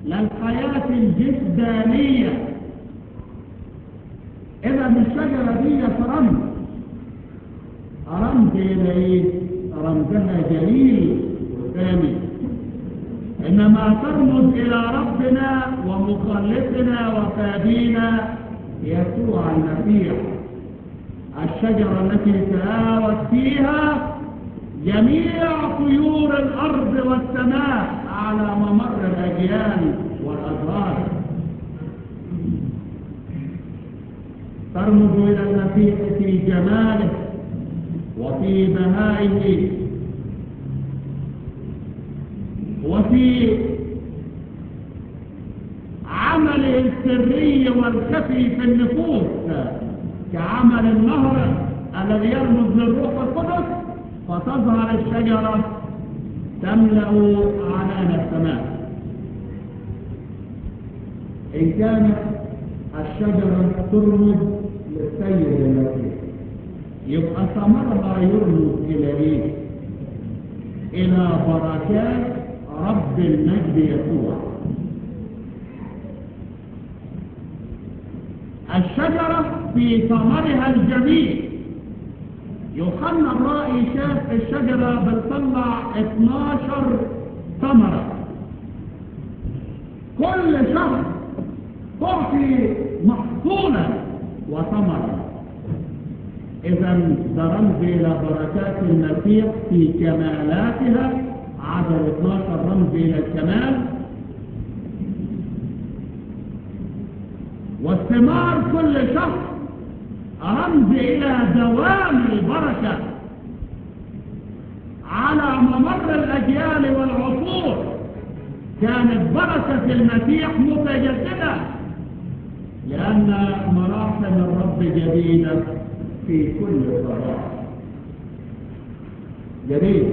للحياة الجسدانية إذا الشجرة دي رمز رمز إلى إيه؟ رمزها جليل وثاني إنما ترمز إلى ربنا ومخلصنا وفادينا يسوع المسيح الشجرة التي تآوت فيها جميع طيور الأرض والسماء على ممر الأجيال والأزهار ترمز إلى المسيح في جماله وفي بهائه وفي عمله السري والخفي في النفوس كعمل النهر الذي يرمز للروح القدس فتظهر الشجرة تملأ عنان السماء إن كانت الشجرة ترمز للسيد المسيح يبقى ثمرها يرمز إلى إيه؟ إلى بركات رب المجد يسوع الشجرة في ثمرها الجميل يوحنا الرائي شاف الشجرة بتطلع 12 ثمرة كل شهر تعطي محصولا وثمرا إذا ده رمز إلى بركات المسيح في كمالاتها عدد 12 رمز إلى الكمال والثمار كل شهر رمز إلى دوام البركة على ممر الأجيال والعصور كانت بركة المسيح متجددة لأن مراحم الرب جديدة في كل صباح جديدة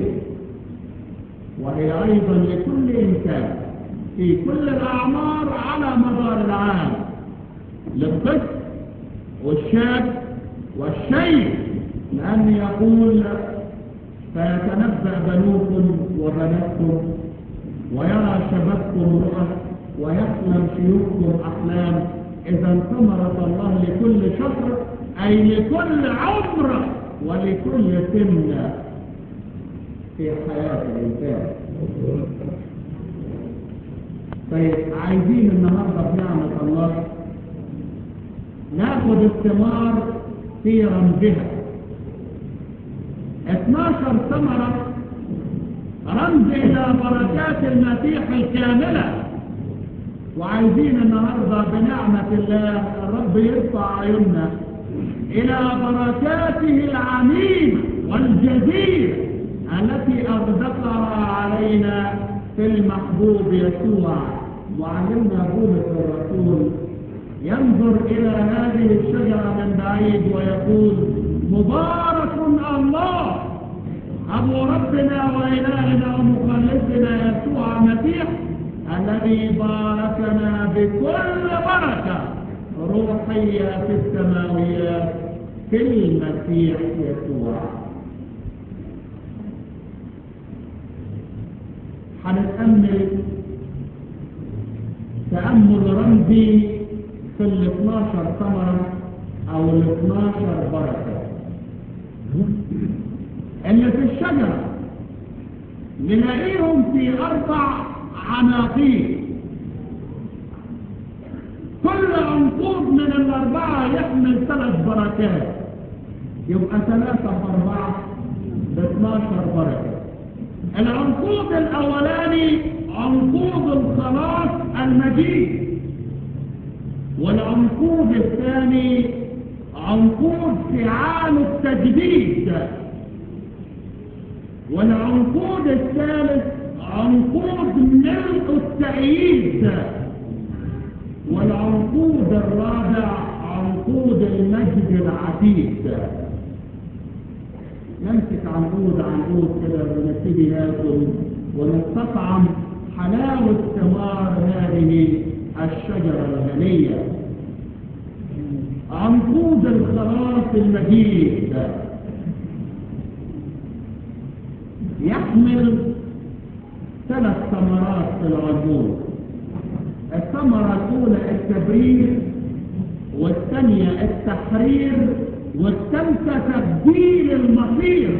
وهي أيضا لكل إنسان في كل الأعمار على مدار العام للطفل والشاب والشيخ لأن يقول فيتنبأ بنوكم وبناتكم ويرى شبابكم رؤى ويحلم شيوخكم أحلام إذا ثمرة الله لكل شهر أي لكل عمر ولكل سن في حياة الإنسان طيب عايزين النهاردة بنعمة الله ناخد الثمار في رمزها 12 ثمرة رمز إلى بركات المسيح الكاملة وعايزين النهاردة بنعمة الله الرب يرفع عيوننا إلى بركاته العميمة والجزيرة التي أغدقها علينا في المحبوب يسوع وعلمنا بولس الرسول ينظر إلى هذه الشجرة من بعيد ويقول مبارك الله أبو ربنا وإلهنا ومخلصنا يسوع المسيح الذي باركنا بكل بركة روحية في السماويات في المسيح يسوع هنتأمل تأمل رمزي في ال 12 ثمرة أو ال 12 بركة اللي في الشجرة نلاقيهم في أربع عناقيد كل عنقود من الأربعة يحمل ثلاث بركات يبقى ثلاثة بأربعة ب 12 بركة العنقود الأولاني عنقود الخلاص المجيد والعنقود الثاني عنقود فعال التجديد والعنقود الثالث عنقود ملء التأييد والعنقود الرابع عنقود المجد العتيد نمسك عنقود عنقود كده ونبتدي ناكل ونستطعم حلاوة ثمار هذه الشجرة الغنية عنقود الخلاص المجيد يحمل ثلاث ثمرات في العنقود الثمرة الأولى التبرير والثانية التحرير والثالثة تبديل المصير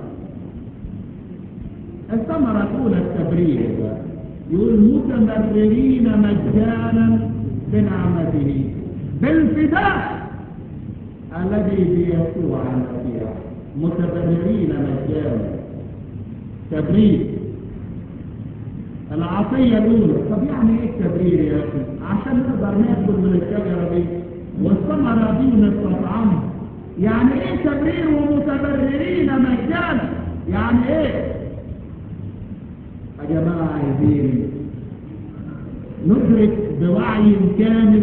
الثمرة الأولى التبرير يقول متمررين مجانا بنعمته بالفداء الذي بيسوع المسيح متبررين مجانا تبرير العطية الأولى طب يعني إيه التبرير يا أخي؟ عشان نقدر ناكل من الشجرة دي والثمرة دي ونستطعمها يعني إيه تبرير ومتبررين مجانا؟ يعني إيه؟ يا جماعة عايزين ندرك بوعي كامل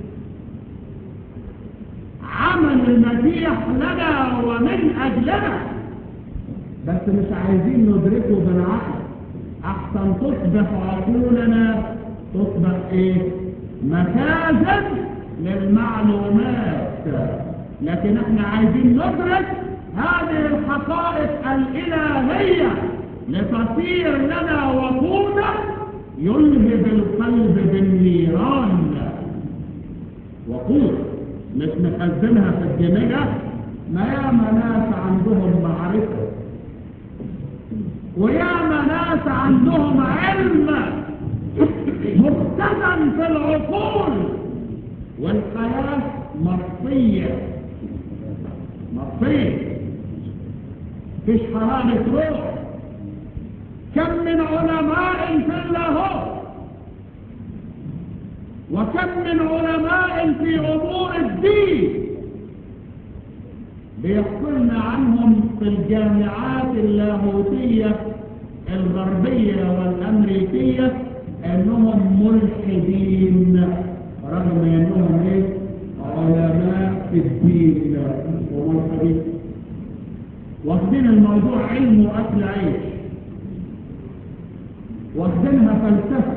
عمل المسيح لنا ومن أجلنا بس مش عايزين ندركه بالعقل احسن تصبح عقولنا تصبح ايه مخازن للمعلومات لكن احنا عايزين ندرك هذه الحقائق الالهيه لتصير لنا وقودا يلهب القلب بالنيران وقود مش نخزنها في الدماغ ما ياما ناس عندهم معرفه وياما ناس عندهم علم مختزن في العقول والحياة مطفية مطفية فيش حرارة روح كم من علماء في اللاهوت وكم من علماء في امور الدين بيحصلنا عنهم في الجامعات اللاهوتية الغربية والأمريكية أنهم ملحدين رغم أنهم إيه؟ علماء في الدين وملحدين واخدين الموضوع علم وأكل عيش واخدينها فلسفة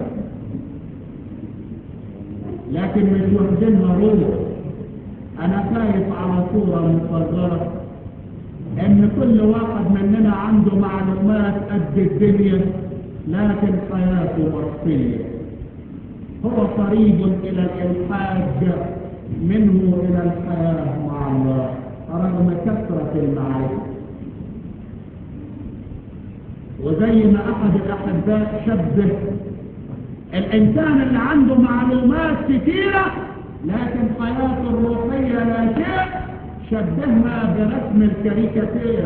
لكن مش واخدينها روح انا خايف على صورة مصغرة ان كل واحد مننا عنده معلومات قد الدنيا لكن حياته مطفية هو قريب الى الالحاد منه الى الحياة مع الله رغم كثرة المعارف وزي ما احد الاحباء شبه الانسان اللي عنده معلومات كثيره لكن حياته الروحية لا شيء شبهها برسم الكاريكاتير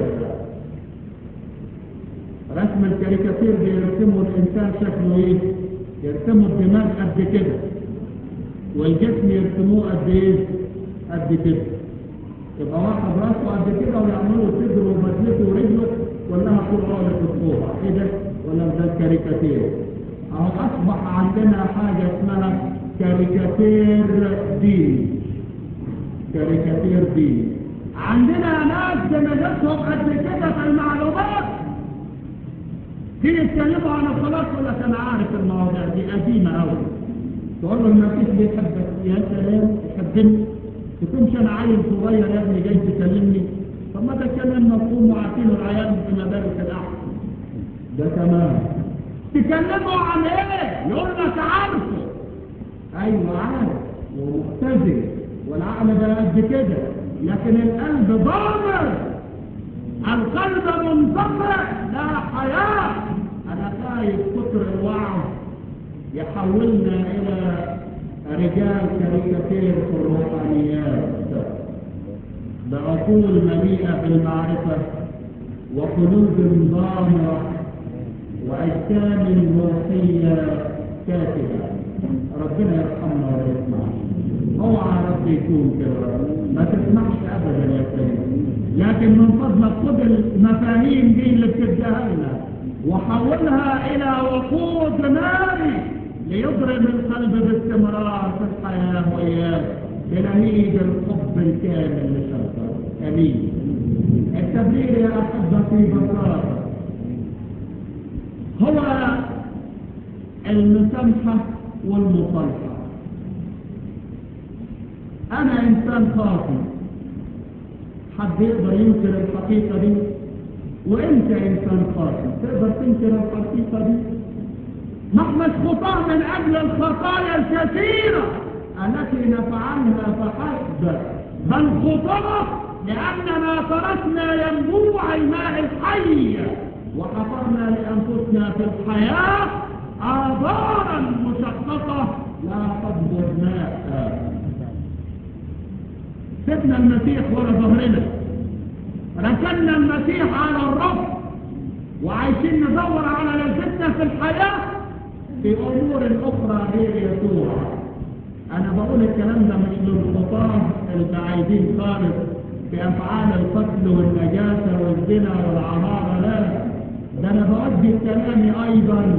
رسم الكاريكاتير بيرسمه الإنسان شكله إيه؟ يرسمه الدماغ قد كده والجسم يرسموه قد إيه؟ قد كده يبقى واحد راسه قد كده ويعملوا صدره وبدلته ورجله كلها طول عقلة الصورة إيه ده؟ ولا ده الكاريكاتير أهو أصبح عندنا حاجة اسمها كاريكاتير ديني كاريكاتير ديني عندنا ناس دماغتهم قد كده في المعلومات تيجي يتكلموا عن الصلاة يقول لك أنا عارف المواضيع دي قديمة أوي تقول له ما فيش بيحبك يا سلام يحبني تكونش أنا عيل صغير يا ابني جاي تكلمني طب ما ده كلام مفهوم وعارفينه العيال في مدارس الأحد ده تمام تكلموا عن ايه؟ يقول لك عارفه ايوه عارف ومختزن والعقل ده قد كده لكن القلب ضامر القلب منطفئ لا حياه انا خايف كتر الوعظ يحولنا الى رجال كاريكاتير في الروحانيات بعقول مليئه بالمعرفه وقلوب ضامره واجسام روحيه كاتبه ربنا يرحمنا ويسمعنا اوعى رب يكون كده ما تسمعش ابدا يا سيدي لكن من فضلك خد المفاهيم دي اللي بتديها لنا وحولها الى وقود ناري ليضرب القلب باستمرار في الحياه واياك بلهيج الحب الكامل لشرطه امين التبرير يا احبتي ببساطه هو المسامحه والمصالحة أنا إنسان خاطئ حد يقدر ينكر الحقيقة دي وأنت إنسان خاطئ تقدر تنكر الحقيقة دي نحن خطاه من أجل الخطايا الكثيرة التي نفعلها فحسب بل خطاه لأننا تركنا ينبوع الماء الحي وحفرنا لأنفسنا في الحياة آبارا مشققة لا تضبط ماء سيبنا المسيح ورا ظهرنا ركنا المسيح على الرب وعايشين ندور على لذتنا في الحياة في أمور أخرى غير يسوع أنا بقول الكلام ده مش للخطاة البعيدين خالص في أفعال القتل والنجاسة والزنا والعمارة لا ده أنا بودي كلامي أيضا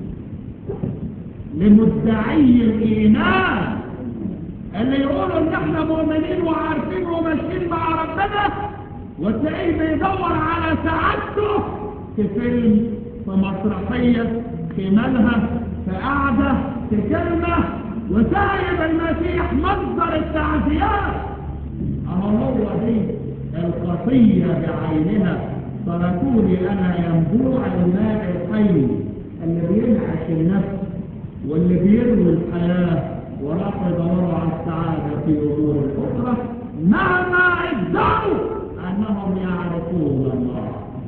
لمدعي الإيمان اللي يقولوا إن إحنا مؤمنين وعارفين وماشيين مع ربنا وتلاقيه بيدور على سعادته في فيلم في مسرحية في ملهى في قعدة في كلمة وسايب المسيح مصدر التعزيات أما هو دي القضية بعينها تركوني أنا ينبوع الماء الحي اللي بينعش النفس واللي بيروي الحياة وراح يدوروا على السعادة في أمور أخرى مهما ادعوا أنهم يعرفون الله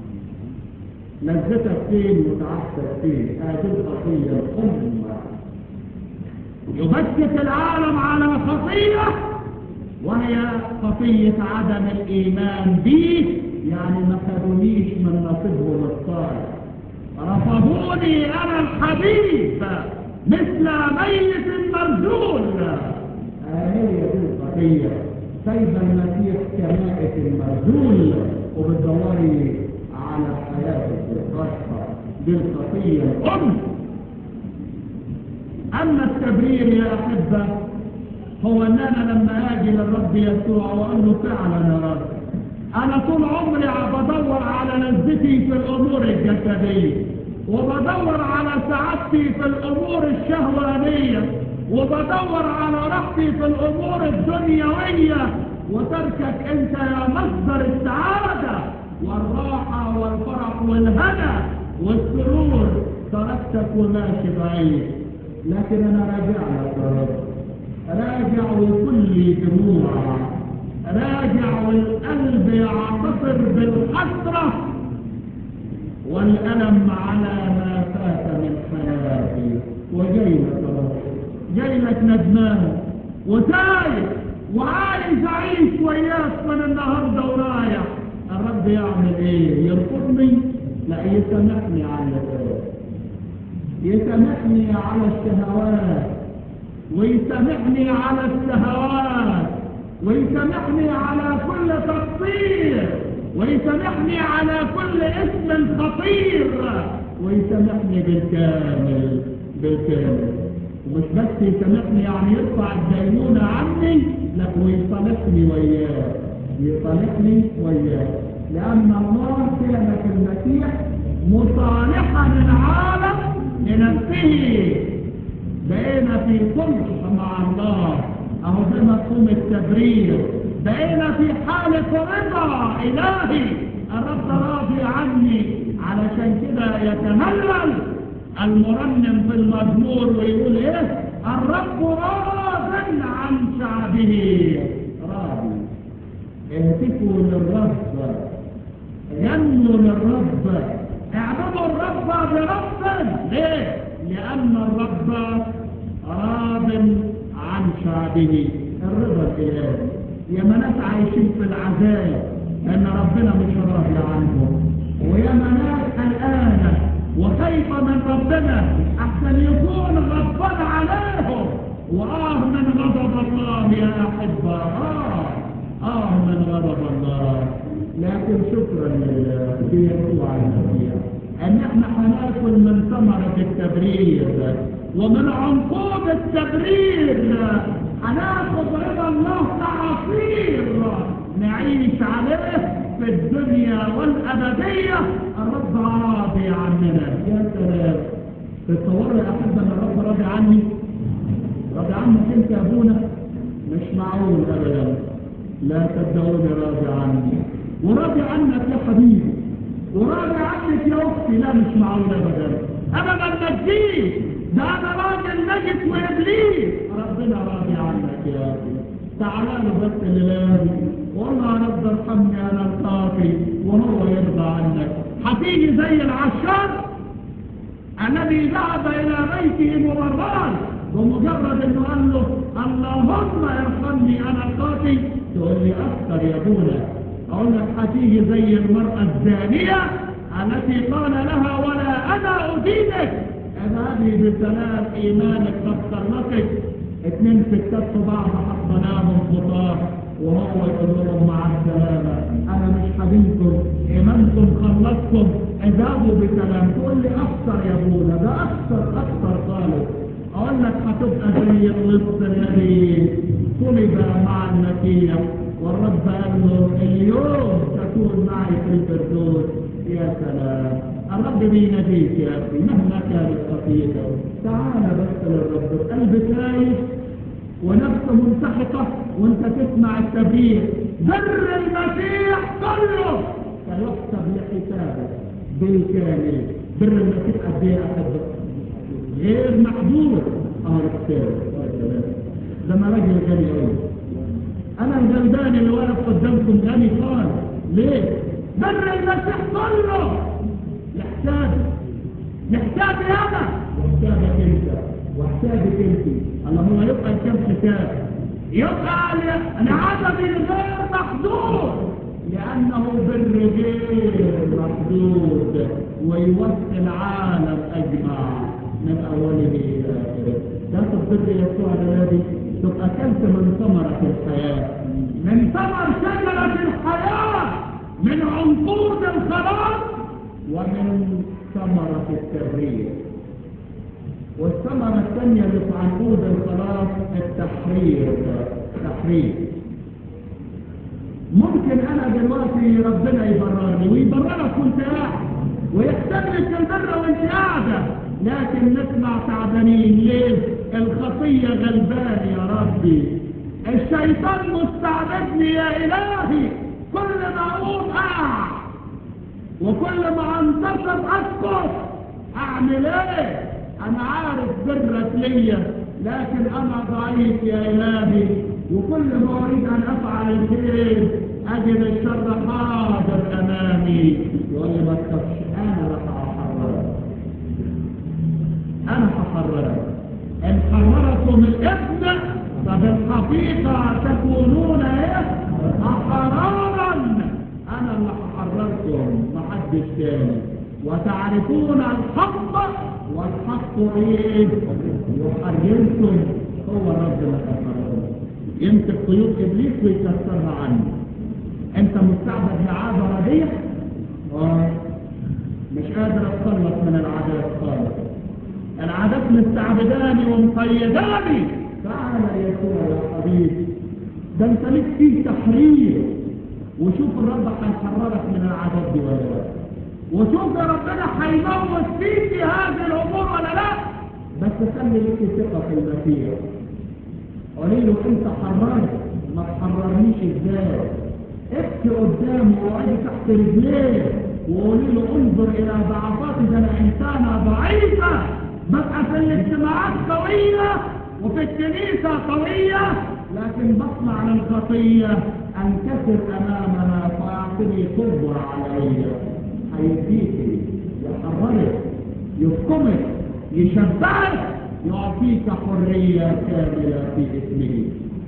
لذتك فين وتعبتك فين هذه الخطية الأمة يبكت العالم على خطية وهي خطية عدم الإيمان بي يعني ما خدونيش من نصيبهم الصالح رفضوني أنا الحبيب مثل ميت مرجول هي دي الخطية سيد المسيح كمائت المرجول وبتدوري على حياتك الخاصة بالخطية الأم أما التبرير يا أحبة هو أن أنا لما أجي للرب يسوع وأقول له فعلا يا رب أنا طول عمري بدور على لذتي في الأمور الجسدية وبدور على سعادتي في الأمور الشهوانية وبدور على راحتي في الأمور الدنيوية وتركك أنت يا مصدر السعادة والراحة والفرح والهنا والسرور تركتك وماشي بعيد لكن أنا راجع لك يا رب راجع وكل دموع راجع والقلب يعتصر بالحسرة والألم على ما فات من حياتي وجاي لك يا رب جاي لك ندمان وتايه وعايز اعيش وياك من النهارده ورايح الرب يعمل ايه يرفضني لا يسامحني على الفراق يسامحني على الشهوات ويسامحني على الشهوات ويسامحني على كل تقصير ويسامحني على كل اسم خطير ويسامحني بالكامل بالكامل ومش بس يسامحني يعني يرفع الدينونة عني لا ويصالحني وياه يصالحني وياه لأن الله كان في المسيح مصالحا العالم لنفسه بقينا في صلح مع الله اهو ده مفهوم التبرير بقينا في حالة رضا إلهي الرب راضي عني علشان كده يتهلل المرنم في المزمور ويقول ايه الرب راض عن شعبه راضي اهتفوا للرب غنوا للرب اعبدوا الرب برب ليه لان الرب راض عن شعبه الرضا الالهي يا ناس عايشين في العذاب لان ربنا مش راضي عنهم ويا ناس قلقانه وخايفه من ربنا احسن يكون غضبان عليهم واه من غضب الله يا احبه اه اه من غضب الله لكن شكرا لله في يسوع المسيح ان احنا هناكل من ثمرة التبرير ومن عنقود التبرير هناخد رضا الله كعصير نعيش عليه في الدنيا والأبدية الرب راضي عننا يا سلام تتصور يا أحبة أن الرب راضي عني راضي عنك أنت يا أبونا مش معقول أبدا لا صدقوني راضي عني وراضي عنك يا حبيبي وراضي عنك يا أختي لا مش معقول أبدا أبدا ما تجيش ده انا راجل نجس وابليس ربنا راضي عنك يا اخي تعالى له بس الليلة والله يا رب ارحمني انا الخاطي وهو يرضى عنك هتيجي زي العشار الذي ذهب الى بيته مبررا بمجرد انه قال له اللهم ارحمني انا الخاطي تقول لي اكثر يا ابونا اقول لك هتيجي زي المرأة الزانية التي قال لها ولا انا ادينك اذهبي بسلام ايمانك قد خلصك اتنين ستات في بعض حطناهم خطاه وهو يقول لهم مع السلامة انا مش حبيبكم ايمانكم خلصكم اذهبوا بسلام تقول لي اكثر يا ابونا ده اكثر اكثر خالص اقول لك هتبقى زي اللص الذي طلب مع المسيح والرب قال له اليوم تكون معي في الفردوس يا سلام الرب بيناديك يا اخي مهما كانت خطيئته تعال بس للرب قلب خايف ونفس منسحقة وانت تسمع التبرير بر المسيح كله سيحسب لحسابك بالكامل بر المسيح قد ايه احبك غير محدود اه رسالة لما راجل غني قوي انا الغلبان اللي واقف قدامكم غني خالص ليه بر المسيح كله لحسابي لحسابي انا لحسابك انت وحسابك انت اللهم يبقى كم حساب يبقى لعدد غير محدود لانه بر غير محدود ويوفي العالم اجمع من اوله الى اخره تاخد بر يسوع الذي تبقى كلت من ثمرة الحياة من ثمر شجرة الحياة من عنقود الخلاص ومن ثمرة التبرير والثمرة الثانية اللي في عنقود الخلاص التحرير تحرير ممكن انا دلوقتي ربنا يبررني ويبررك وانت قاعد ويحسب لك البر وانت قاعده لكن نسمع تعبانين ليه الخطية غلبان يا ربي الشيطان مستعبدني يا الهي كل ما اقوم اقع وكل ما انتصر اسقط اعمل ايه انا عارف برك ليا لكن انا ضعيف يا الهي وكل ما اريد ان افعل الخير اجد الشر حاضر امامي يقول لي ما تخافش انا راح احررك انا هحررك ان حرركم الابن فبالحقيقه تكونون ايه احرارا انا اللي هحرركم محدش تاني وتعرفون الحق والحق ايه يحرركم هو الرب اللي حرركم يمسك قيود ابليس ويكسرها عني انت مستعبد لعاده رديئه اه مش قادر اتخلص من العادات خالص العادات مستعبداني ومقيداني تعال يا يسوع يا حبيبي ده انت ليك فيه تحرير وشوف الرب هيحررك من العادات دي ولا لا وشوف يا ربنا هيموت فيك هذه الامور ولا لا بس خلي لك ثقه في المسيح قولي له انت حررت ما تحررنيش ازاي ابكي قدامه وقعدي تحت رجليه وقولي له انظر الى ضعفاتي ده انا انسانه ضعيفه ببقى في الاجتماعات قويه وفي الكنيسه قويه لكن بصنع للخطيه انكسر امامها فاعطني قوه عليا هيديكي يحررك يحكمك يشبعك يعطيك حريه كامله في اسمه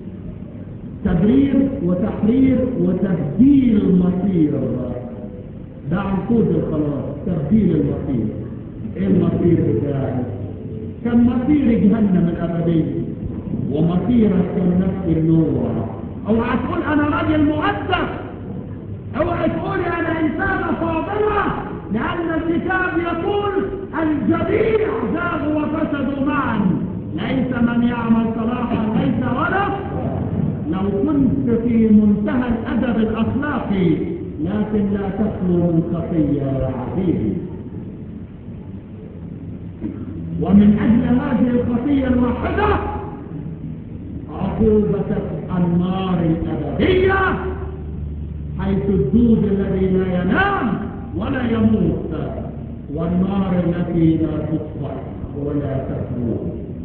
تبرير وتحرير وتبديل مصير ده عنقود الخلاص تبديل المصير ايه المصير بتاعي كان مصير جهنم الابدي ومصيرك كان نفس النوع اوعى تقول انا راجل مؤدب اوعى تقول انا انسانه فاضله لان الكتاب يقول الجميع زاغوا وفسدوا معا ليس من يعمل صلاحا ليس ولا لو كنت في منتهى الادب الاخلاقي لكن لا تخلو من خطيه يا عزيزي ومن اجل هذه الخطيه الواحده عقوبه النار الابديه حيث الدود الذي لا ينام ولا يموت والنار التي لا تطفأ ولا تكفروا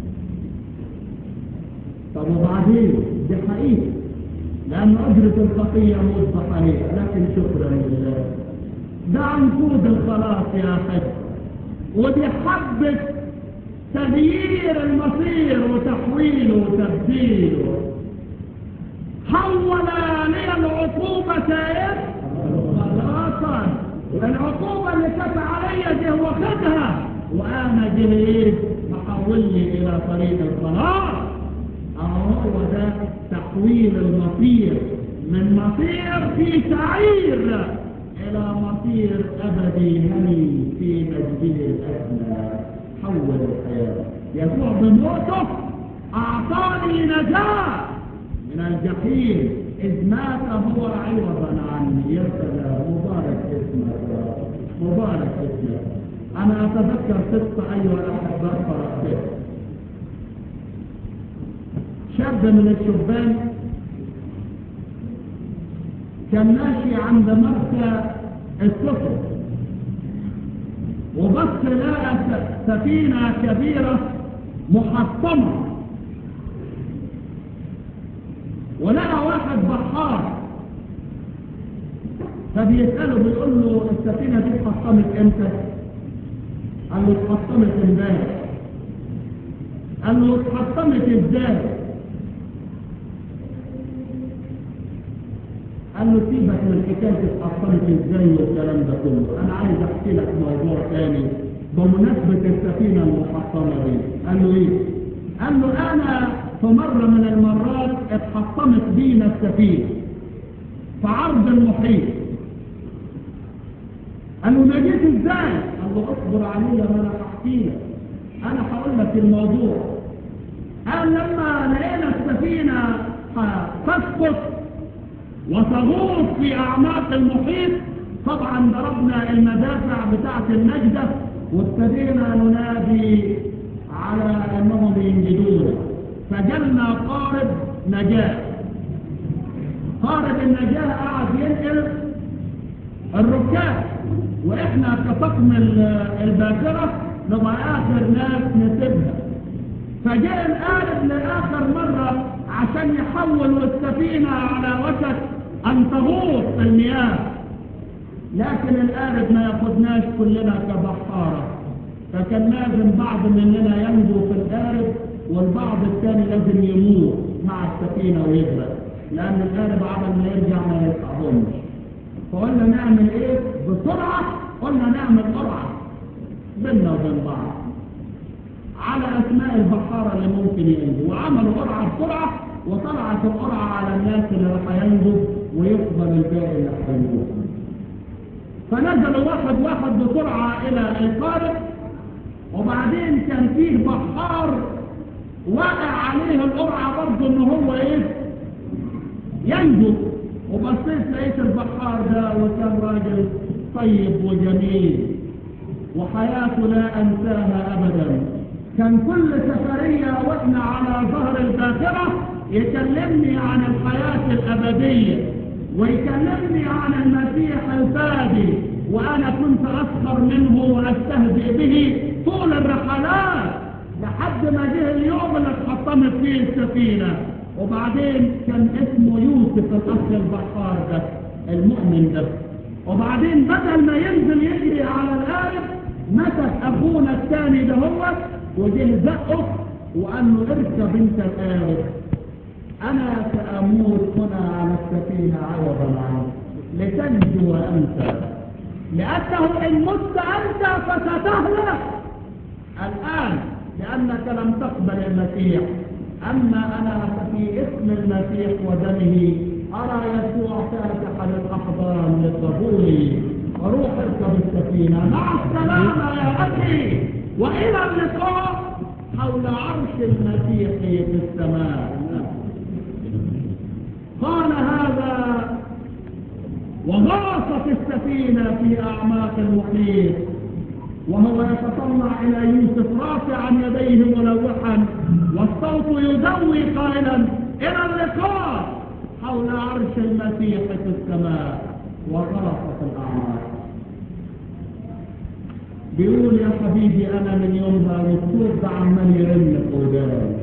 طب وبعدين دي حقيقة لأن أجرة الخطية موت بحقيقة لكن شكرا لله ده عنقود الخلاص يا حج ودي حبة تغيير المصير وتحويله وتبديله حول لي العقوبة ايه خلاصا العقوبة اللي كانت عليا دي واخدها وانا جريت محولني الى طريق الخلاص اهو ده تحويل المصير من مصير في سعير الى مصير ابدي هني في مجده الادنى حول الحياة يسوع بموته اعطاني نجاة من الجحيم إذ مات هو عوضا عني يا سلام مبارك اسمك يا رب مبارك اسمك أنا أتذكر قصة أيها الأحباء قرأتها شاب من الشبان كان ماشي عند مركز السفن وبص لقى سفينة كبيرة محطمة ولقى واحد بحار فبيسأله بيقول له السفينة دي اتحطمت امتى؟ قال له اتحطمت امبارح قال له اتحطمت ازاي؟ قال له سيبك من حكاية اتحطمت ازاي والكلام ده كله انا عايز احكي لك موضوع تاني بمناسبة السفينة المحطمة دي قال له ايه؟ قال له انا في مرة من المرات اتحطمت بينا السفينة في عرض المحيط قال له نجيت ازاي قال له اصبر علي لما انا هحكي لك انا هقول لك الموضوع قال لما لقينا السفينة تسقط وتغوص في اعماق المحيط طبعا ضربنا المدافع بتاعة النجدة وابتدينا ننادي على انهم ينجدونا فجلنا قارب نجاة قارب النجاة قعد ينقل الركاب واحنا كطقم الباكرة نبقى اخر ناس نسيبها فجاء القارب لاخر مرة عشان يحول السفينة على وشك ان تغوص في المياه لكن القارب ما ياخدناش كلنا كبحارة فكان لازم بعض مننا ينجو في القارب والبعض الثاني لازم يموت مع السفينة ويغرق لأن القارب عمل ما يرجع ما يلحقهمش فقلنا نعمل ايه بسرعة قلنا نعمل قرعة بيننا وبين بعض على أسماء البحارة اللي ممكن ينجوا وعملوا قرعة بسرعة وطلعت القرعة على الناس اللي راح ينجوا ويقبل الباقي اللي هينجوا فنزلوا واحد واحد بسرعة إلى القارب وبعدين كان فيه بحار وقع عليه القرعة برضه ان هو ايه ينجو وبصيت لقيت البحار ده وكان راجل طيب وجميل وحياته لا انساها ابدا كان كل سفرية واحنا على ظهر الباخرة يكلمني عن الحياة الابدية ويكلمني عن المسيح الفادي وانا كنت اسخر منه واستهزئ به طول الرحلات لحد ما جه اليوم اللي اتحطمت فيه السفينة وبعدين كان اسمه يوسف الاخ البحار ده المؤمن ده وبعدين بدل ما ينزل يجري على القارب مسك اخونا الثاني ده هو وجه زقه وقال له اركب انت القارب انا ساموت هنا على السفينه عوضا عنك لتنجو انت لانه ان مت انت فستهلك الان لأنك لم تقبل المسيح أما أنا ففي اسم المسيح ودمه أرى يسوع فاتحا الأحضان لقبولي وروح اركب السفينة مع السلامة يا أخي وإلى اللقاء حول عرش المسيح في السماء قال هذا وغاصت السفينة في أعماق المحيط وهو يتطلع إلى يوسف رافعا يديه ملوحا والصوت يدوي قائلا إلى اللقاء حول عرش المسيح في السماء وغرقت الأعماق بيقول يا حبيبي انا من يومها والصوت ده عمال يرن في وداني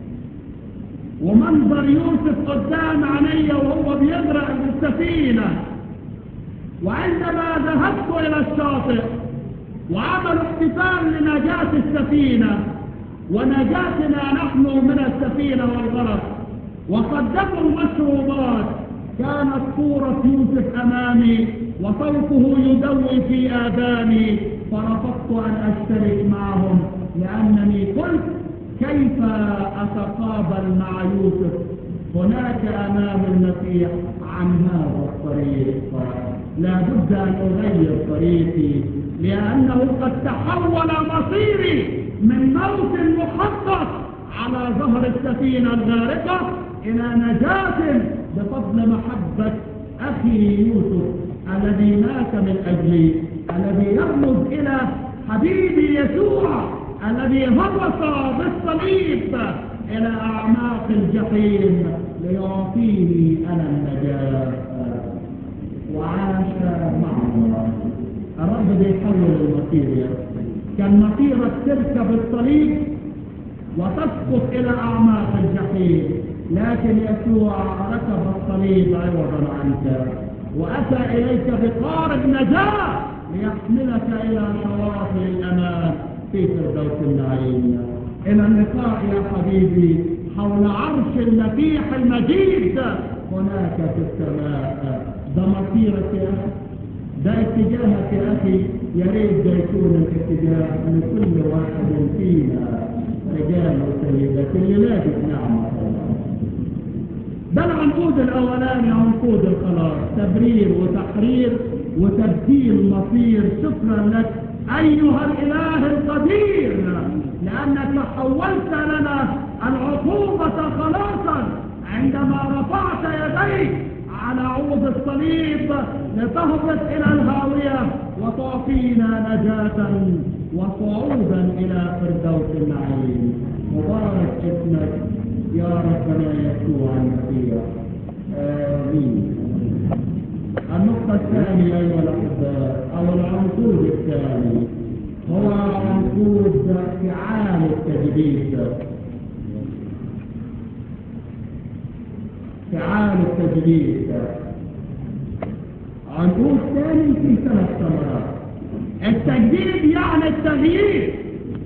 ومنظر يوسف قدام عينيا وهو بيغرق بالسفينه وعندما ذهبت الى الشاطئ وعملوا احتفال لنجاة السفينة ونجاتنا نحن من السفينة والغرق وقدموا المشروبات كانت صورة يوسف أمامي وصوته يدوي في آذاني فرفضت أن أشترك معهم لأنني قلت كيف أتقابل مع يوسف هناك أمام المسيح عن هذا الطريق لا بد أن أغير طريقي لأنه قد تحول مصيري من موت مخطط على ظهر السفينة الغارقة إلى نجاة بفضل محبة أخي يوسف الذي مات من أجلي الذي يرمز إلى حبيبي يسوع الذي هبط بالصليب إلى أعماق الجحيم ليعطيني أنا النجاة وعاش مع الله الرب بيحول المصير يا كان مصيرك تركب الصليب وتسقط إلى أعماق الجحيم لكن يسوع ركب الصليب عوضا عنك وأتى إليك بقارب نجاة ليحملك إلى شواطئ الأمان في فردوس النعيم إلى اللقاء يا حبيبي حول عرش المسيح المجيد هناك في السماء ده مصيرك يا أخي ده اتجاهك يا أخي يا ريت ده يكون الاتجاه لكل واحد فينا رجال وسيدات اللي لابس نعمة ده العنقود الأولاني عنقود الخلاص تبرير وتحرير وتبديل مصير شكرا لك أيها الإله القدير لأنك حولت لنا العقوبة خلاصا عندما رفعت يديك على عود الصليب لتهبط إلى الهاوية وتعطينا نجاة وصعودا إلى فردوس النعيم مبارك اسمك يا ربنا يسوع المسيح آمين النقطة الثانية أيها الأحباء أو العنقود الثاني هو عنقود فعال التجديد فعال التجديد عنقود ثاني في ثلاث ثمرات التجديد يعني التغيير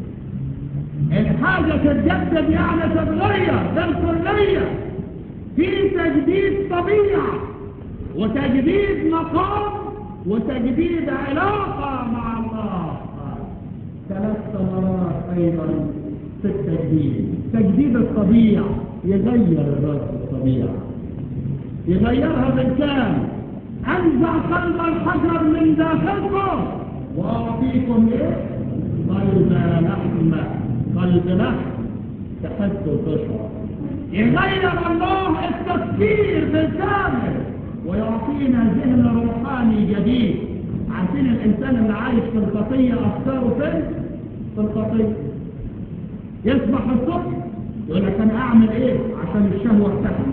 الحاجة تتجدد يعني تتغير بالكلية في تجديد طبيعة وتجديد مقام وتجديد علاقة مع الله ثلاث ثمرات أيضا في التجديد تجديد الطبيعة يغير الرب الطبيعة يغيرها بالكامل أنزع قلب الحجر من داخلكم وأعطيكم إيه؟ قلب لحم قلب لحم تحس وتشعر يغير الله التفكير بالكامل ويعطينا ذهن روحاني جديد عارفين الإنسان اللي عايش في الخطية أفكاره فين؟ في الخطية يصبح الصبح يقول لك أنا أعمل إيه عشان الشهوة بتاعتي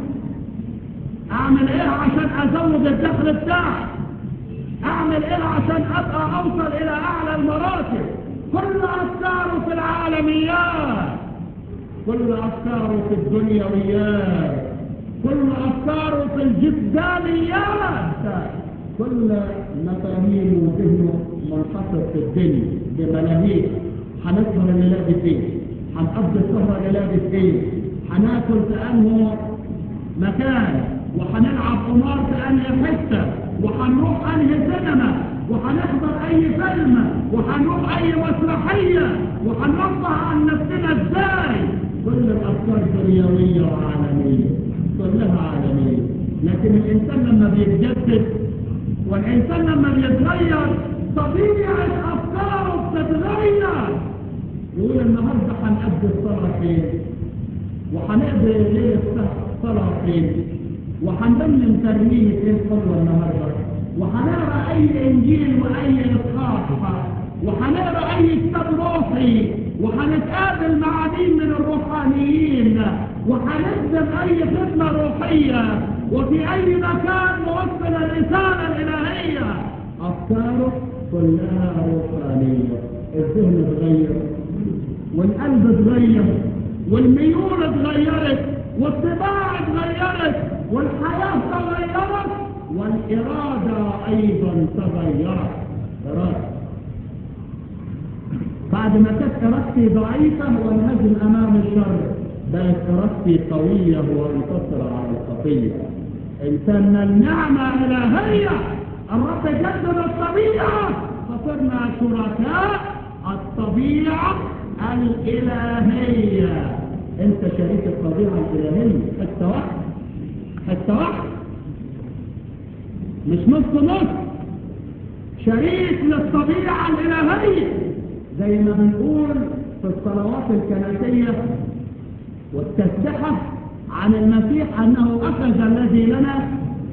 أعمل إيه عشان أزود الدخل بتاعي أعمل إيه عشان أبقى أوصل إلى أعلى المراتب كل أفكاره في العالميات كل أفكاره في الدنيويات كل أفكاره في الجداليات كل مفاهيمه وذهنه منحصر في الدنيا بملاهيه هنسهر الليلة فين هنقضي السهرة الليلة فين هناكل في أنه مكان وهنلعب قمار في أنهي حتة وهنروح أنهي سينما وهنحضر أي فيلم وهنروح أي مسرحية وهنرفع عن نفسنا إزاي كل الأفكار دنيوية وعالمية كلها عالمية لكن الإنسان لما بيتجدد والإنسان لما بيتغير طبيعة أفكاره بتتغير يقول النهاردة هنقضي الصلاة فين وهنقضي ليلة الصلاة فين وهنرنم ترنيمة ايه الصلاة النهاردة وهنقرا أي إنجيل وأي إصحاح وهنقرا أي كتاب روحي وهنتقابل مع عديد من الروحانيين وهنخدم أي خدمة روحية وفي أي مكان نوصل الرسالة الإلهية أفكاره كلها روحانية الذهن اتغير والقلب اتغير والميول اتغيرت والطباع اتغيرت والحياة تغيرت والإرادة أيضا تغيرت إرادة بعد ما كانت إرادتي ضعيفة وانهزم أمام الشر بقت إرادتي قوية وانتصر على الخطية إنسان النعمة إلهية الرب جدد الطبيعة فصرنا شركاء الطبيعة الإلهية أنت شريك الطبيعة الإلهية حتى واحد حتى واحد مش نص نص شريك للطبيعة الإلهية زي ما بنقول في الصلوات الكنسية والتسبحة عن المسيح أنه أخذ الذي لنا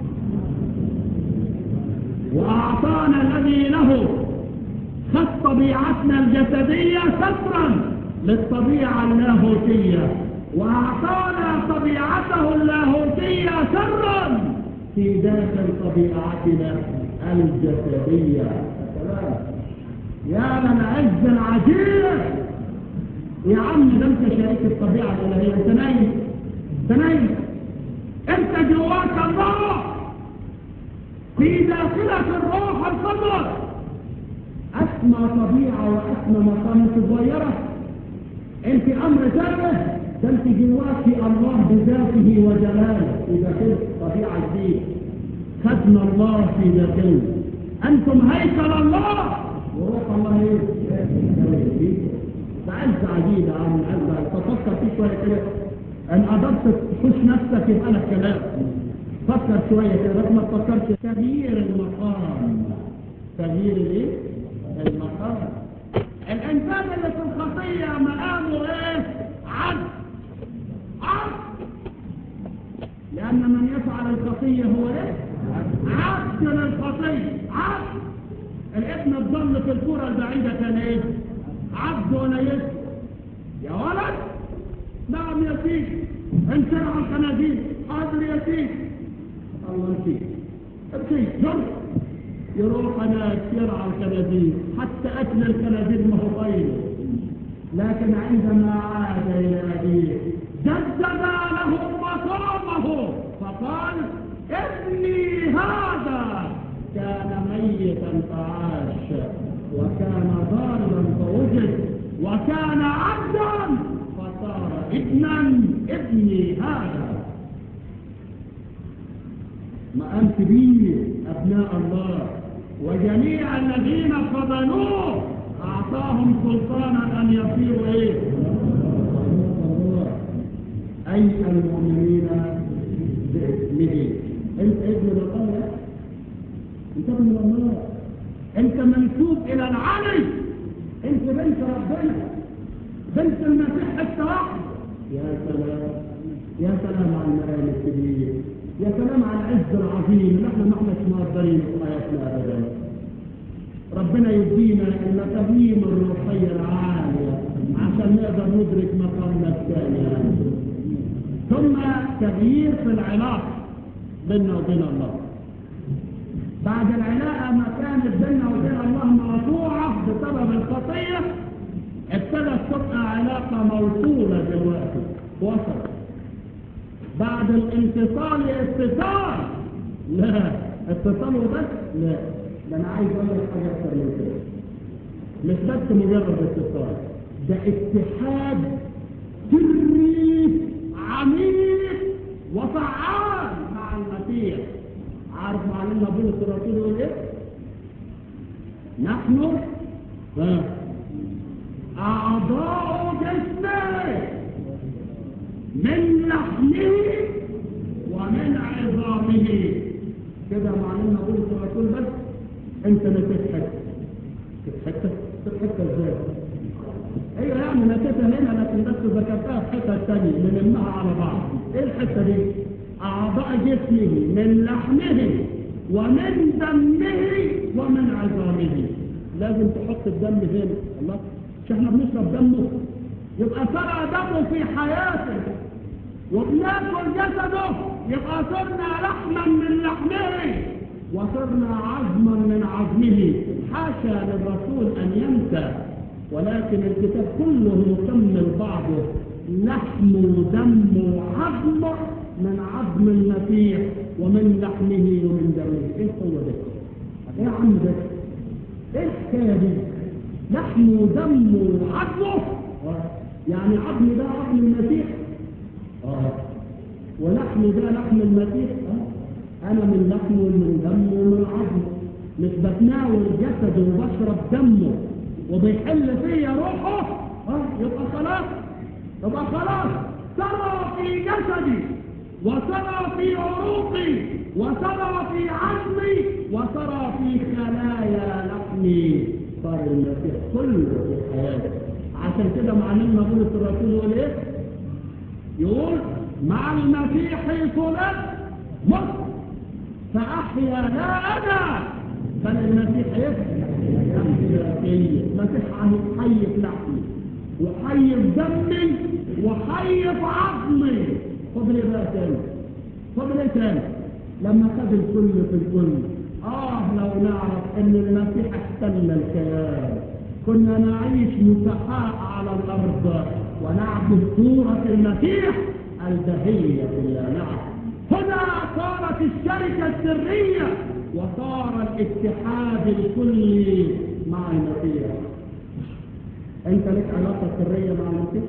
وأعطانا الذي له خد طبيعتنا الجسدية سترا للطبيعة اللاهوتية وأعطانا طبيعته اللاهوتية سرا في داخل طبيعتنا الجسدية سلام يا للعز العجيب يا عم ده انت شريك الطبيعة الإلهية انت نايم انت نايم انت جواك الله في داخلة الروح القدس أسمى طبيعة وأسمى مقام صغيرة انت أمر ثابت ده انت جواك الله بذاته وجلاله في داخل طبيعة جديدة خدنا الله في داخلنا أنتم هيكل الله وروح الله ايه؟ ده عز عجيب يا عم عز تفكر فيه شوية كده ان قدرت تخش نفسك يبقى لك كلام فكر شوية كده بس ما تفكرش تغيير المقام تغيير الايه؟ المقام الانسان اللي في الخطية مقامه ايه؟ عبد عبد لان من يفعل الخطية هو ايه؟ عبد للخطية عبد الابن الضل في الكرة البعيدة كان ايه؟ عبد ولا يسر يا ولد نعم يا سيدي انشر على الخنازير حاضر يا سيدي الله يسيك ابكي جرب يروح ناس يرعى الخنازير حتى اكل الخنازير ما هو طيب لكن عندما عاد الى ابيه جدد له مقامه فقال ابني هذا كان ميتا فعاش وكان ضالا فوجد وكان عبدا فصار ابنا ابني هذا مقام كبير ابناء الله وجميع الذين قبلوه اعطاهم سلطانا ان يصيروا ايه اي المؤمنين باسمه انت ابن الله انت ابن الله انت منسوب الى العلي انت بنت ربنا بنت المسيح التوحد يا سلام يا سلام على المقام الكبير يا سلام على العز العظيم اللي احنا ما احناش مقدرين في حياتنا ابدا ربنا يدينا المفاهيم الروحيه العاليه عشان نقدر ندرك مقامنا الثاني ثم تغيير في العلاقه بيننا وبين الله بعد العلاقة ما كانت بيننا وبين الله مقطوعة بسبب الخطية ابتدت تبقى علاقة موصولة دلوقتي وصلت بعد الانتصال اتصال لا اتصال وبس لا ده انا عايز اقول لك حاجة اكتر من كده مش بس مجرد اتصال ده اتحاد سري عميق وفعال مع المسيح عارف معلمنا بولس الرسول يقول ايه نحن ها اعضاء جسمه من لحمه ومن عظامه كده معلمنا بولس الرسول بس انت نسيت حته حته حته ازاي ايوه يعني نسيتها هنا لكن بس ذكرتها في حته ثانيه نلمها على بعض ايه الحته دي أعضاء جسمه من لحمه ومن دمه ومن عظامه لازم تحط الدم هنا الله مش احنا بنشرب دمه يبقى سرى دمه في حياته وبناكل جسده يبقى صرنا لحما من لحمه وصرنا عظما من عظمه حاشا للرسول أن ينسى ولكن الكتاب كله يكمل بعضه لحم ودم وعظم من عظم المسيح ومن لحمه ومن دمه ايه هو ده ايه يا عم ده ايه الحكايه دي لحم ودم وعظمه يعني عظم ده عظم المسيح اه ولحم ده لحم المسيح اه انا من لحمه ومن دمه ومن عظمه مش بتناول جسده وبشرب دمه وبيحل فيا روحه اه يبقى خلاص يبقى خلاص ترى في جسدي وترى في عروقي وترى في عظمي وترى في خلايا لحمي صار المسيح كله في حياتي عشان كده معلمنا بولس الرسول يقول ايه يقول مع المسيح صلت مت فاحيا لا انا بل المسيح يحيا المسيح حي في لحمي وحي في دمي وحي في عظمي فضل ايه بقى تاني فضل ايه تاني لما خد الكل في الكل اه لو نعرف ان المسيح احتل الكيان كنا نعيش مسحاء على الارض ونعبد صورة المسيح البهية لا نعرف هنا صارت الشركة السرية وصار الاتحاد الكلي مع المسيح انت لك علاقة سرية مع المسيح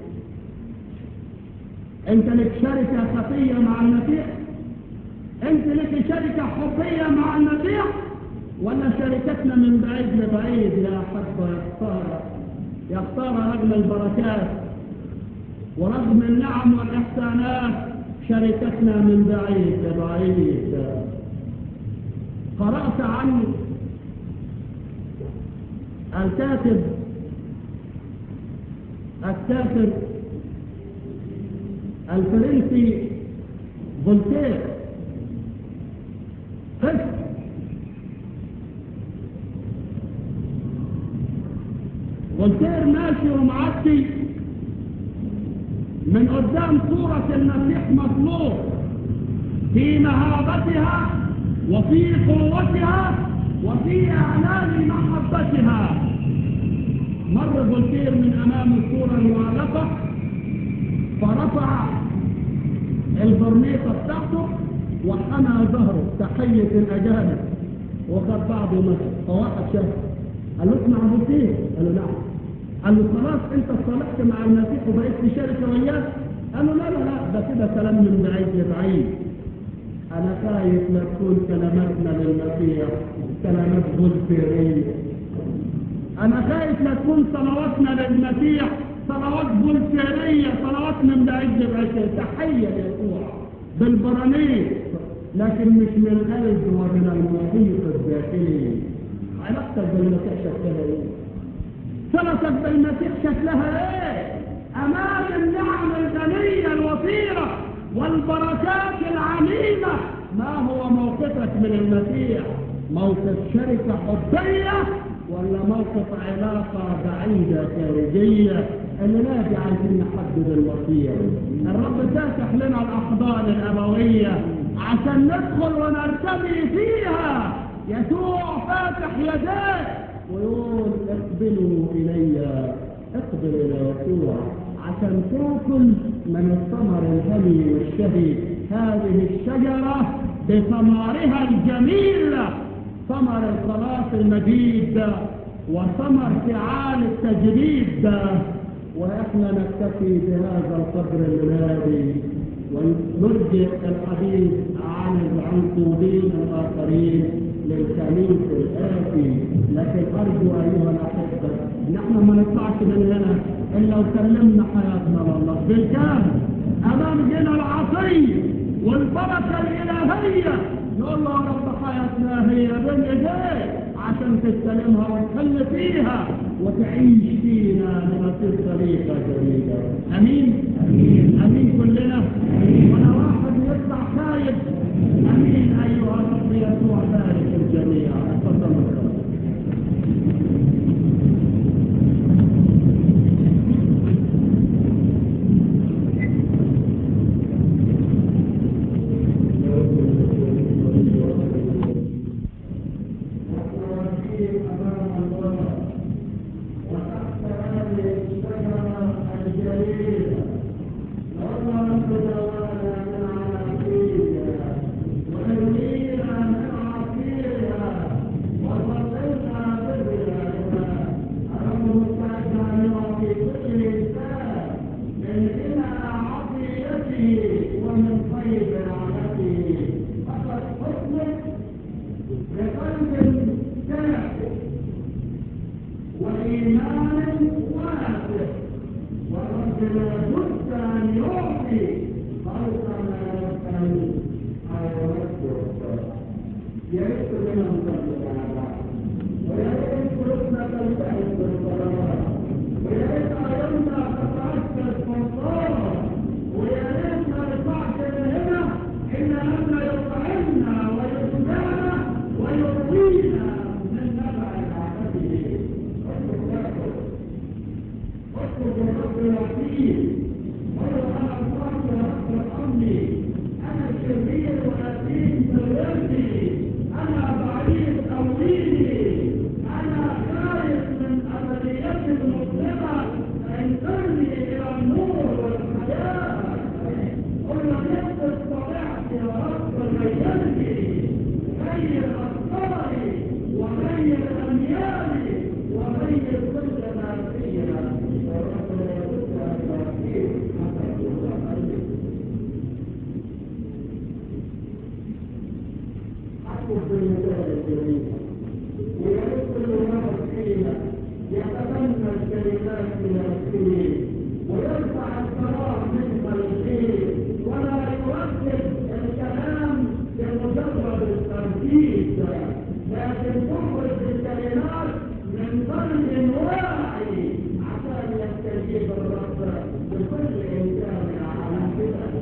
انت لك شركة خفية مع المسيح انت لك شركة حبية مع المسيح ولا شركتنا من بعيد لبعيد يا حبة يختار يختار رغم البركات ورغم النعم والإحسانات شركتنا من بعيد لبعيد قرأت عن الكاتب الكاتب الفرنسي فولتير قسم فولتير ماشي ومعدي من قدام صورة المسيح مطلوب في مهابتها وفي قوتها وفي اعلان محبتها مر فولتير من امام الصورة المعلقة فرفع البرنيطة بتاعته وحنى ظهره تحية الاجانب وخد بعضه مشي فواحد شاف قال له اسمع فولتير قال له نعم قال له خلاص انت اتصالحت مع المسيح وبقيت في شركة وياه قال له لا لا لا ده كده كلام من بعيد لبعيد انا خايف لا تكون كلماتنا للمسيح كلمات فولتيرية انا خايف لا تكون صلواتنا للمسيح صلوات فولتيرية صلوات من بعيد لبعيد تحية ليسوع بالبرانيط لكن مش من القلب ومن المحيط الداخلي علاقتك بالمسيح شكلها ايه صلتك بالمسيح شكلها ايه امام النعم الغنية الوفيرة والبركات العميمة ما هو موقفك من المسيح موقف شركة حبية ولا موقف علاقة بعيدة خارجية اللي نادي عايزين نحدد المصير الرب فاتح لنا الاحضان الابوية عشان ندخل ونرتمي فيها يسوع فاتح يديه ويقول اقبلوا الي اقبل الى يسوع عشان تاكل من الثمر الهني والشهي هذه الشجرة بثمارها الجميل ثمر الخلاص المجيد وثمر فعال التجديد واحنا نكتفي بهذا القدر المنادي ونرجع الحديث عن العنقودين الاخرين للخليل الآتي لكن أرجو أيها الأحبة نحن ما نطلعش من هنا إلا وسلمنا حياتنا لله بالكامل أمام جنى العصي والبركة الإلهية نقول له يا رب حياتنا هي بين إيديك عشان تستلمها وتحل فيها وتعيش فينا لنصير طريقة جديدة أمين أمين كلنا ولا واحد يطلع خايف أمين أيها الرب يسوع بارك الجميع تفضل رحمته ومن طيب رحمته فقد حكمك بقلب كافر وإيمان واسع والرب لا بد أن يعطي خلق ما يسأل أو يكتب يا ريت لنا نصلي على بعض ويا ريت قلوبنا تلتهب بالصلوات ويا ريت أعيننا تتعكس بالصلاة ويا ريت ما نطلعش من هنا إلا أن يطعمنا ويشبعنا ويرضينا من نبع رحمته اطلب الرب العظيم قل انا الله ورب امري انا الشرير واثيم سرتي انا ضعيف قويني انا خايف من ابديتي المظلمه انقلني الى النور والحياه قل يقف طبيعتي يا رب غيرني غير افكاري وغير اميالي وغير كل ما فيها ورب لا بد ان يعطيه حتى يكون قلبي حقه في المثال الجميل ويرد كل مرة فينا يتمنى الكلمات لنفسه ويرفع الصلاة من قلبه ولا يركز الكلام بمجرد التركيز لكن تخرج الكلمات من قلب واعي عشان يستجيب الرب لكل انسان على حده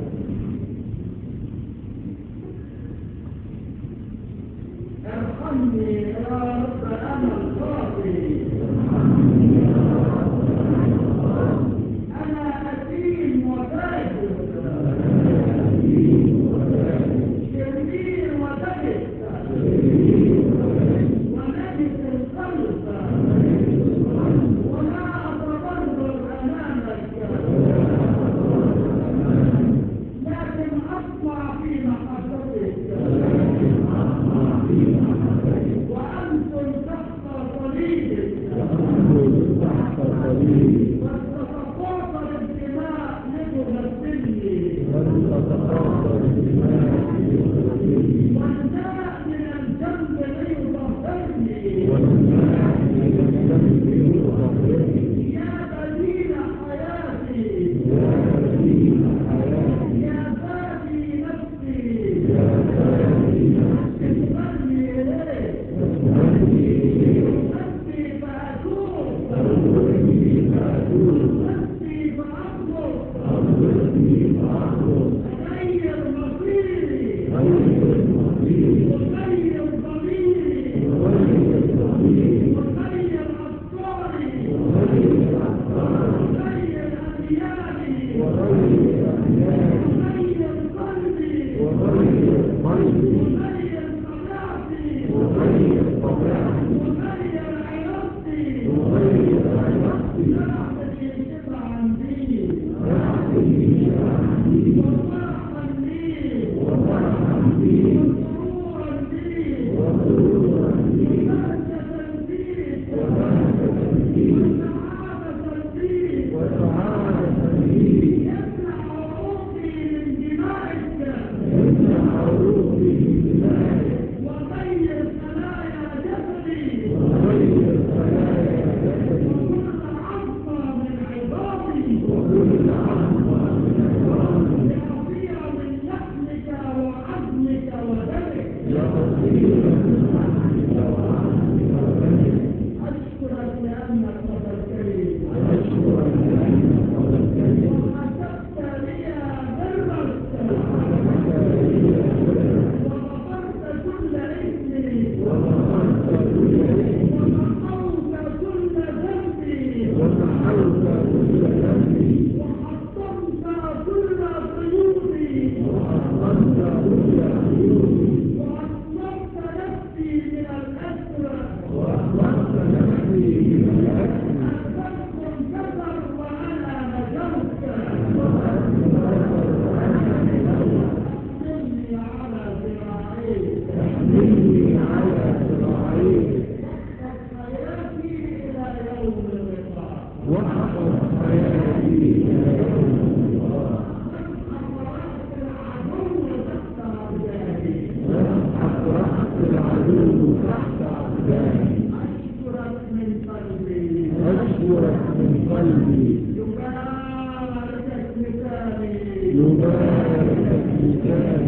ارحمني يا رب انا الخاطئ انا اثيم وفاسد شرير وتبت ونجس القلب ولا اتبرر امامك لكن اطمع في محبتك وأنتم تحت صليبك وتتفاضل الدماء لتغسلني والماء من الجنب ليطهرني يا بديل حياتي يا بادي نفسي اقبلني إليك نفسي فأتوب نفسي فأطلب أغير مصيري أغير ضميري أغير أفكاري أغير أدياني أغير قلبي أغير طبيعتي وغير علاقتي لا تجد عن ديني والله قلبي أشكرك من قلبي يباركك مثالي يبارك مثالي